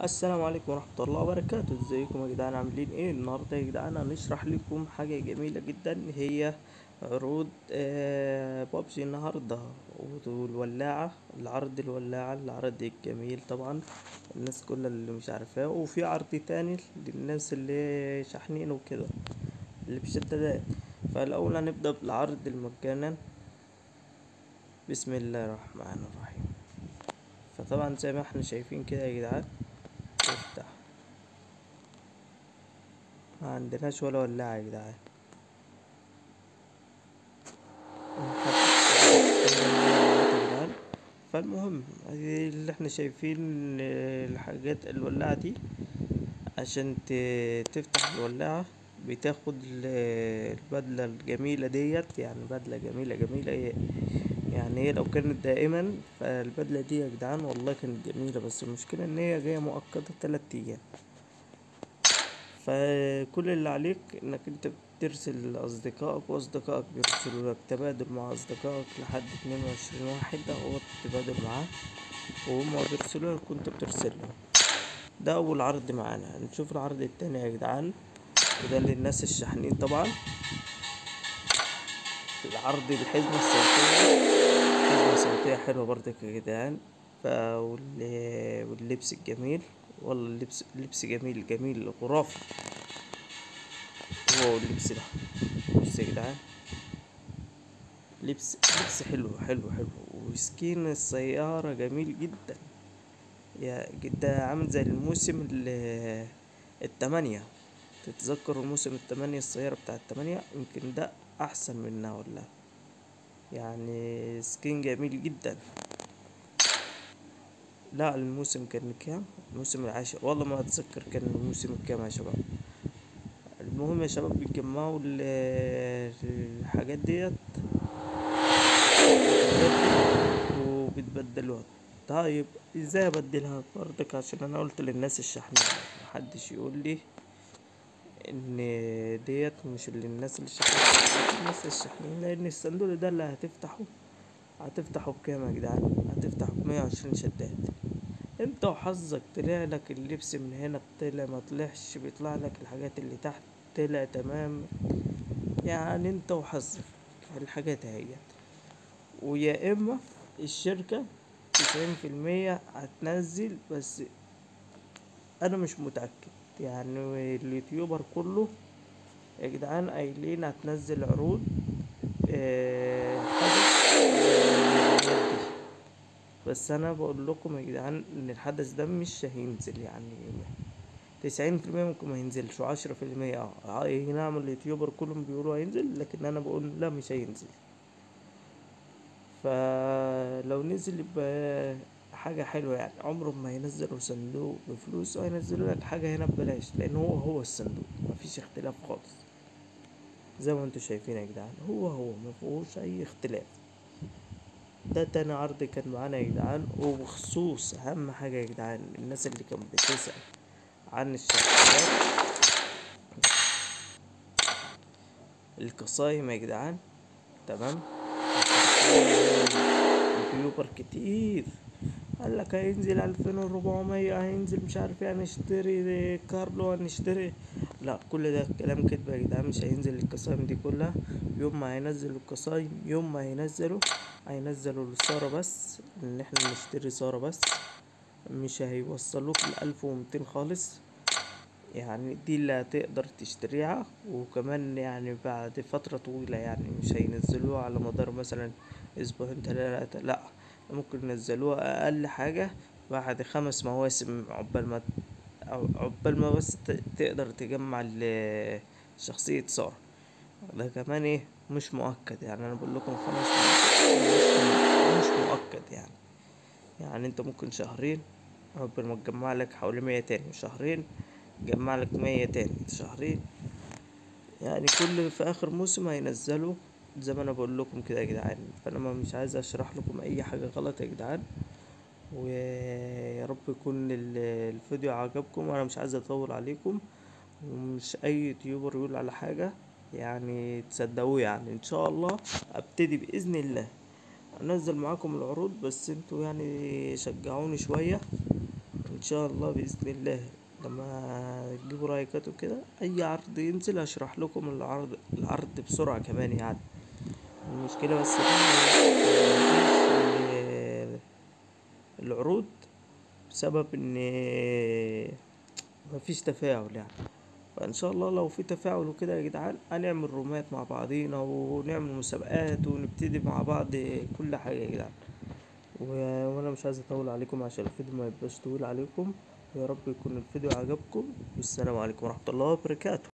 السلام عليكم ورحمة الله وبركاته ازيكم يا جدعان عاملين ايه النهاردة يا جدعان هنشرح لكم حاجة جميلة جدا هي عروض آه، بابجي النهاردة والولاعة العرض الولاعة العرض الجميل طبعا الناس كلها اللي مش عارفاه وفي عرض تاني للناس اللي شاحنين وكده اللي بشدادات فالأول هنبدأ بالعرض المجانا بسم الله الرحمن الرحيم فطبعا زي ما احنا شايفين كده يا جدعان افتح ما عندناش ولا ولاعة يا جدعان فالمهم هذه اللي احنا شايفين الحاجات الولاعة دي عشان ت- تفتح الولاعة بتاخد ال- البدلة الجميلة ديت يعني بدلة جميلة جميلة هي- يعني هي لو كانت دائما فالبدلة دي يا جدعان والله كانت جميلة بس المشكلة ان هي جاية مؤقتة تلات ايام فكل اللي عليك انك انت بترسل اصدقائك واصدقائك بيرسلوا لك تبادل مع اصدقائك لحد اتنين وعشرين واحد ده هو التبادل معاه وهما بيرسلوا لك وانت بترسل لهم ده اول عرض معانا نشوف العرض التاني يا جدعان وده للناس الشاحنين طبعا العرض الحزمة الصوتية حزمة صوتية حلوة برضك يا جدعان ف وال- واللبس الجميل والله اللبس لبس جميل جميل خرافي هو اللبس ده بص يا جدعان لبس لبس حلو حلو حلو وسكين السيارة جميل جدا يا جدا عامل زي الموسم ال- التمانية تتذكر الموسم التمانية السيارة بتاع التمانية يمكن ده أحسن منها ولا يعني سكين جميل جدا لا الموسم كان كام الموسم العاشر والله ما اتذكر كان الموسم الكام يا شباب المهم يا شباب بيجمعوا ال- الحاجات ديت وبتبدلوها طيب ازاي ابدلها برضك عشان انا قلت للناس الشحنين محدش يقول لي ان ديت مش للناس اللي شحنين الناس الشحنين لان الصندوق ده اللي هتفتحه هتفتحه بكام يا جدعان هتفتحه بمية وعشرين شداد انت وحظك طلع لك اللبس من هنا طلع ما طلعش بيطلع لك الحاجات اللي تحت طلع تمام يعني انت وحظك الحاجات اهي ويا اما الشركة تسعين في المية هتنزل بس انا مش متأكد يعني اليوتيوبر كله يا جدعان قايلين هتنزل عروض آه، حدث الحاجات دي. بس انا بقول لكم يا جدعان ان الحدث ده مش هينزل يعني تسعين في المية ممكن ما ينزلش وعشرة في المية اه اي نعم اليوتيوبر كلهم بيقولوا هينزل لكن انا بقول لا مش هينزل فلو نزل يبقى حاجة حلوة يعني عمرهم ما هينزلوا صندوق بفلوس وهينزلوا لك حاجة هنا ببلاش لأن هو هو الصندوق مفيش اختلاف خالص زي ما انتوا شايفين يا جدعان هو هو مفيهوش أي اختلاف ده تاني عرض كان معانا يا جدعان وبخصوص أهم حاجة يا جدعان الناس اللي كانت بتسأل عن الشخصيات القصايم يا جدعان تمام يوتيوبر كتير قال لك هينزل ألفين وربعمية هينزل مش عارف ايه هنشتري كارلو هنشتري لا كل ده كلام كدب يا جدعان مش هينزل القصايم دي كلها يوم ما هينزلوا القصايم يوم ما هينزلوا هينزلوا لسارة بس ان احنا نشتري سارة بس مش هيوصلوك لألف ومتين خالص يعني دي اللي هتقدر تشتريها وكمان يعني بعد فترة طويلة يعني مش هينزلوها على مدار مثلا اسبوعين تلاتة لا ممكن ينزلوها اقل حاجة بعد خمس مواسم عقبال ما أو عقبال ما بس ت- تقدر تجمع ال- شخصية سارة ده كمان ايه مش مؤكد يعني انا بقول لكم خمس مواسم مش, مش مؤكد يعني يعني انت ممكن شهرين عقبال ما تجمع لك حوالي مية تاني شهرين جمع لك مية تاني شهرين يعني كل في اخر موسم هينزلوا زي ما انا بقول لكم كده يا جدعان فانا ما مش عايز اشرح لكم اي حاجه غلط يا جدعان ويا رب يكون ال- الفيديو عجبكم وانا مش عايز اطول عليكم ومش اي يوتيوبر يقول على حاجه يعني تصدقوه يعني ان شاء الله ابتدي باذن الله انزل معاكم العروض بس انتوا يعني شجعوني شويه ان ان شاء الله باذن الله لما تجيبوا لايكات وكده اي عرض ينزل هشرح لكم العرض العرض بسرعة كمان يعني المشكلة بس إن مفيش العروض بسبب ان مفيش تفاعل يعني فان شاء الله لو في تفاعل وكده يا جدعان هنعمل رومات مع بعضينا ونعمل مسابقات ونبتدي مع بعض كل حاجة يا جدعان و- وانا مش عايز اطول عليكم عشان الفيديو ما يبقاش طويل عليكم يا رب يكون الفيديو عجبكم والسلام عليكم ورحمة الله وبركاته